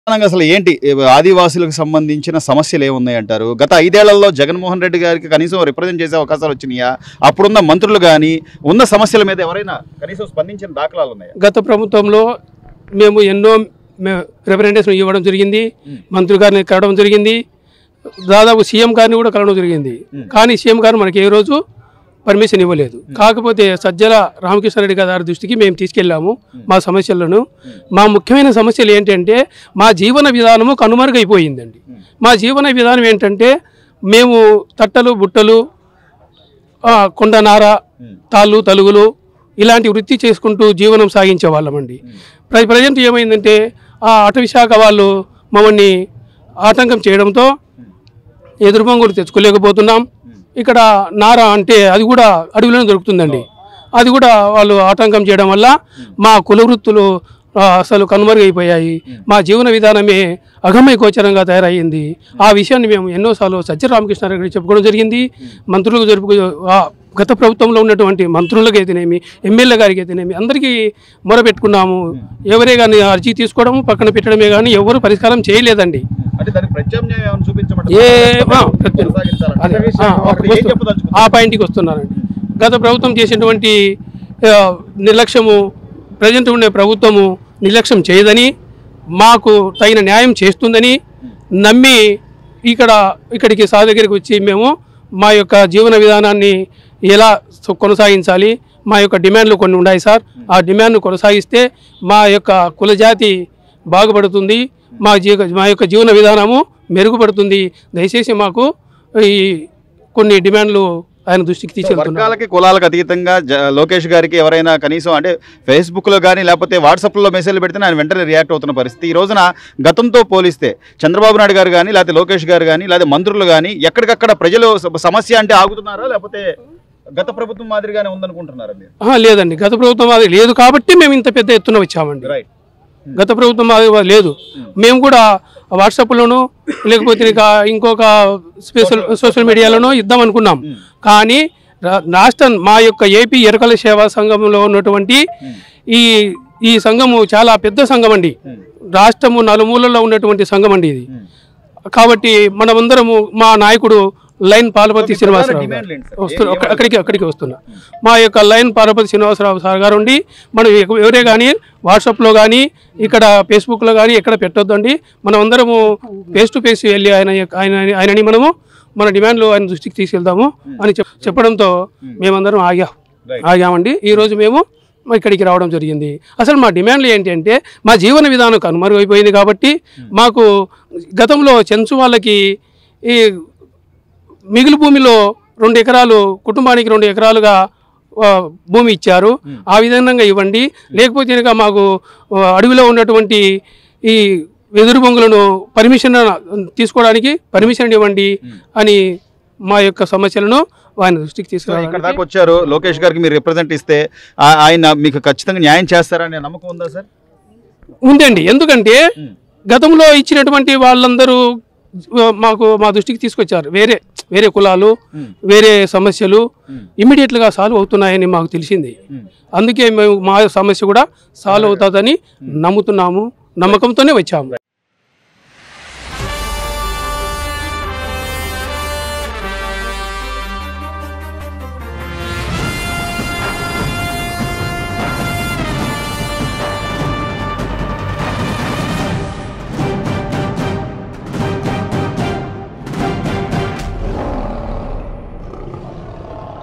ప్రధానంగా అసలు ఏంటి ఏ, ఆదివాసులకు సంబంధించిన సమస్యలు ఏమున్నాయంటారు గత ఐదేళ్లలో జగన్మోహన్ రెడ్డి గారికి కనీసం రిప్రజెంట్ చేసే అవకాశాలు వచ్చినాయా అప్పుడున్న మంత్రులు కానీ ఉన్న సమస్యల మీద ఎవరైనా కనీసం స్పందించిన దాఖలాలు ఉన్నాయా గత ప్రభుత్వంలో మేము ఎన్నో రిప్రజెంటేషన్ ఇవ్వడం జరిగింది మంత్రి గారిని కలవడం జరిగింది దాదాపు సీఎం గారిని కూడా కలవడం జరిగింది కానీ సీఎం గారు మనకి ఏ రోజు పర్మిషన్ ఇవ్వలేదు కాకపోతే సజ్జల రామకృష్ణారెడ్డి గారి దృష్టికి మేము తీసుకెళ్ళాము మా సమస్యలను మా ముఖ్యమైన సమస్యలు ఏంటంటే మా జీవన విధానము కనుమరుగైపోయిందండి మా జీవన విధానం ఏంటంటే మేము తట్టలు బుట్టలు ఆ, కొండ నార తాళ్ళు తలుగులు ఇలాంటి వృత్తి చేసుకుంటూ జీవనం సాగించే వాళ్ళమండి ప్ర ప్రజెంట్ ఏమైందంటే ఆ అటవీ శాఖ వాళ్ళు మమ్మల్ని ఆటంకం చేయడంతో ఎదురుబొంగులు తెచ్చుకోలేకపోతున్నాం ఇక్కడ నార అంటే అది కూడా అడవిలోనే దొరుకుతుందండి అది కూడా వాళ్ళు ఆటంకం చేయడం వల్ల మా కుల వృత్తులు ఆ, అసలు కనుమరుగైపోయాయి మా జీవన విధానమే అగమ్య గోచరంగా తయారయ్యింది ఆ విషయాన్ని మేము ఎన్నోసార్లు సత్య రామకృష్ణారెడ్డి గారికి చెప్పుకోవడం జరిగింది మంత్రులకు జరుపు ఆ గత ప్రభుత్వంలో ఉన్నటువంటి మంత్రులకు అయితేనేమి ఎమ్మెల్యే గారికి అయితేనేమి అందరికీ మొరపెట్టుకున్నాము ఎవరే కానీ అర్జీ తీసుకోవడం పక్కన పెట్టడమే కానీ ఎవరు పరిష్కారం చేయలేదండి అంటే దానికి ప్రత్యామ్నాయం ఏమైనా చూపించమంటారా? ఏ ఆ, ప్రతి- కొనసాగించాలంటే. అదే, ఆ, అక్కడ ఏం వస్తు- చెప్పదలుచుకున్నారు? ఆ పాయింట్కి వస్తున్నానండి గత ప్రభుత్వం చేసినటువంటి ఆ, నిర్లక్ష్యము ప్రజెంట్ ఉండే ప్రభుత్వము నిర్లక్ష్యం చేయదని మాకు తగిన న్యాయం చేస్తుందని నమ్మి ఇక్కడ ఇక్కడికి సా దగ్గరికి వచ్చి మేము మా యొక్క జీవన విధానాన్ని ఎలా స- కొనసాగించాలి మా యొక్క డిమాండ్లు కొన్ని ఉన్నాయి సార్ ఆ డిమాండ్ను కొనసాగిస్తే మా యొక్క కులజాతి బాగుపడుతుంది మా జీ మా యొక్క జీవన విధానము మెరుగుపడుతుంది దయచేసి మాకు ఈ కొన్ని డిమాండ్లు ఆయన దృష్టికి తీసుకెళ్తున్నారు వర్గాలకి కులాలకు అతీతంగా జ- లోకేష్ గారికి ఎవరైనా కనీసం అంటే ఫేస్బుక్ లో కానీ లేకపోతే వాట్సాప్ లో మెసేజ్లు పెడితే ఆయన వెంటనే రియాక్ట్ అవుతున్న పరిస్థితి ఈ రోజున గతంతో పోలిస్తే చంద్రబాబు నాయుడు గారు కానీ లేకపోతే లోకేష్ గారు కానీ లేదా మంత్రులు కానీ ఎక్కడికక్కడ ప్రజలు స- సమస్య అంటే ఆగుతున్నారా లేకపోతే గత ప్రభుత్వం మాదిరిగానే ఉందనుకుంటున్నారా మీరు ఆహా, లేదండి గత ప్రభుత్వం అది లేదు కాబట్టి మేము ఇంత పెద్ద ఎత్తున వచ్చామండి రైట్ గత ప్రభుత్వం అది లేదు మేము కూడా వాట్సాప్లోనూ లేకపోతే ఇంకా ఇంకొక స్పెషల్ సోషల్ మీడియాలోనూ ఇద్దాం అనుకున్నాం కానీ రా- రాష్ట్ర మా యొక్క ఏపీ ఎరకల సేవా సంఘంలో ఉన్నటువంటి ఈ ఈ సంఘము చాలా పెద్ద సంఘం అండి రాష్ట్రము నలుమూలల్లో ఉన్నటువంటి సంఘం అండి ఇది కాబట్టి మనమందరము మా నాయకుడు లైన్ పాలపతి శ్రీనివాసరావు గారు. డిమాండ్లు ఏంటి సార్? వస్తున్నా అక్క- అక్కడికి అక్కడికి వస్తున్నా మా యొక్క లైన్ పాలపతి శ్రీనివాసరావు సార్ గారు ఉండి మనం ఎవ- ఎవరే కానీ వాట్సాప్లో కానీ ఇక్కడ ఫేస్బుక్లో కానీ ఎక్కడ పెట్టొద్దండి మనం అందరము ఫేస్ టు ఫేస్ వెళ్ళి ఆయన యొక్క- ఆయన ఆయనని మనము మన డిమాండ్లు ఆయన దృష్టికి తీసుకెళ్తాము అని చెప్ చెప్పడంతో మేమందరం ఆగా ఆగామండి ఈరోజు మేము మా ఇక్కడికి రావడం జరిగింది అసలు మా డిమాండ్లు ఏంటి అంటే మా జీవన విధానం కనుమరుగైపోయింది కాబట్టి మాకు గతంలో చెంచు వాళ్ళకి ఈ మిగులు భూమిలో రెండు ఎకరాలు కుటుంబానికి రెండు ఎకరాలుగా ఆ, భూమి ఇచ్చారు ఆ విధంగా ఇవ్వండి లేకపోతే కనుక మాకు ఆ, అడవిలో ఉన్నటువంటి ఈ వెదురు బొంగులను పర్మిషన్ తీసుకోవడానికి పర్మిషన్ ఇవ్వండి అని మా యొక్క సమస్యలను ఆయన దృష్టికి సో ఇక్కడ తీసుకురావాలి దాకా వచ్చారు లోకేష్ గారికి మీరు రిప్రజెంట్ ఇస్తే ఆ- ఆయన మీకు ఖచ్చితంగా న్యాయం చేస్తారనే నమ్మకం ఉందా సార్ ఉందండి ఎందుకంటే గతంలో ఇచ్చినటువంటి వాళ్ళందరూ ఆ, మాకు మా దృష్టికి తీసుకొచ్చారు వేరే వేరే కులాలు వేరే సమస్యలు ఇమీడియట్గా సాల్వ్ అవుతున్నాయని మాకు తెలిసింది అందుకే మేము మా సమస్య కూడా సాల్వ్ అవుతుందని నమ్ముతున్నాము నమ్మకంతోనే వచ్చాము